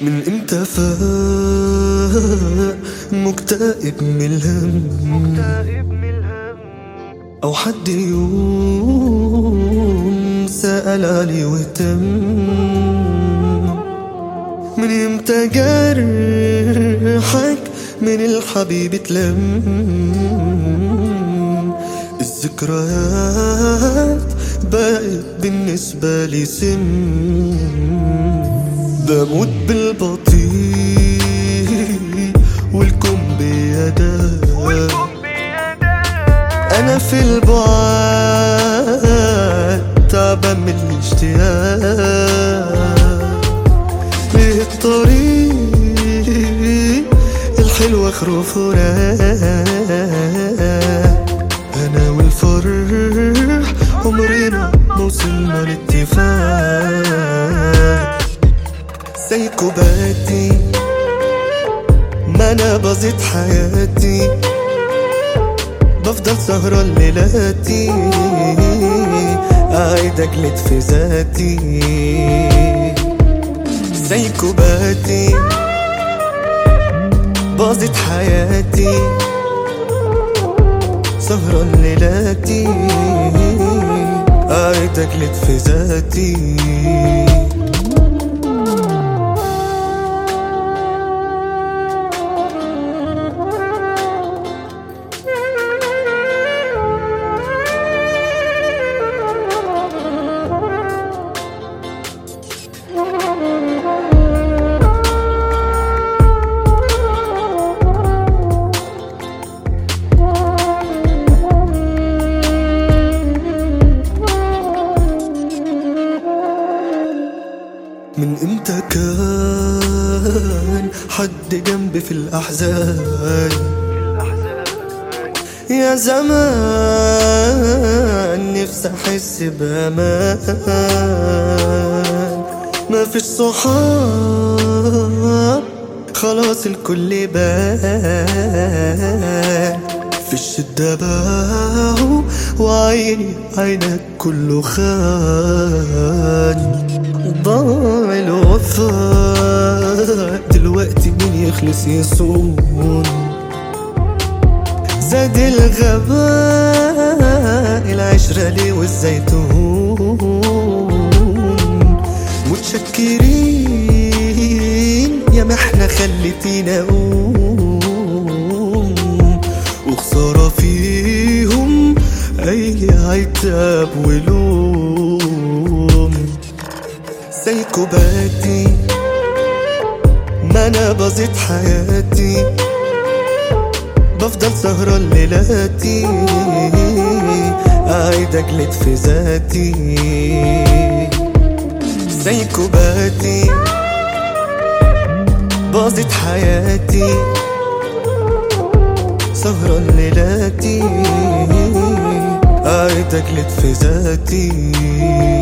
من امتى فاق مكتئب من الهم او حد يوم سأل علي واهتم من امتى جرحك من الحبيب اتلم الذكريات بقت بالنسبة لي سم بموت بالبطيء والكم بيداه انا في البعاد تعبان من الاشتياق ليه الطريق الحلو اخره فراق انا والفرح عمرنا ما وصلنا لاتفاق سايكوباتي ما انا باظت حياتي بفضل سهران ليلاتي قاعد اجلد في ذاتي سايكوباتي باظت حياتي سهران ليلاتي قاعد اجلد في ذاتي من امتى كان حد جنبي في الأحزان يا زمان نفسي أحس بأمان ما فيش صحاب خلاص الكل بان في الشدة باعوا وعيني عينك كله خان ضاع الوفاء دلوقتي مين يخلص يصون زاد الغباء العشرة ليه والزيتون متشكرين يا ما احنا خليتينا اقوم وخسارة فيهم اي عتاب ولوم سايكوباتي ما انا باظت حياتي بفضل سهران ليلاتي قاعد اجلد في ذاتي سايكوباتي باظت حياتي سهران ليلاتي قاعد اجلد في ذاتي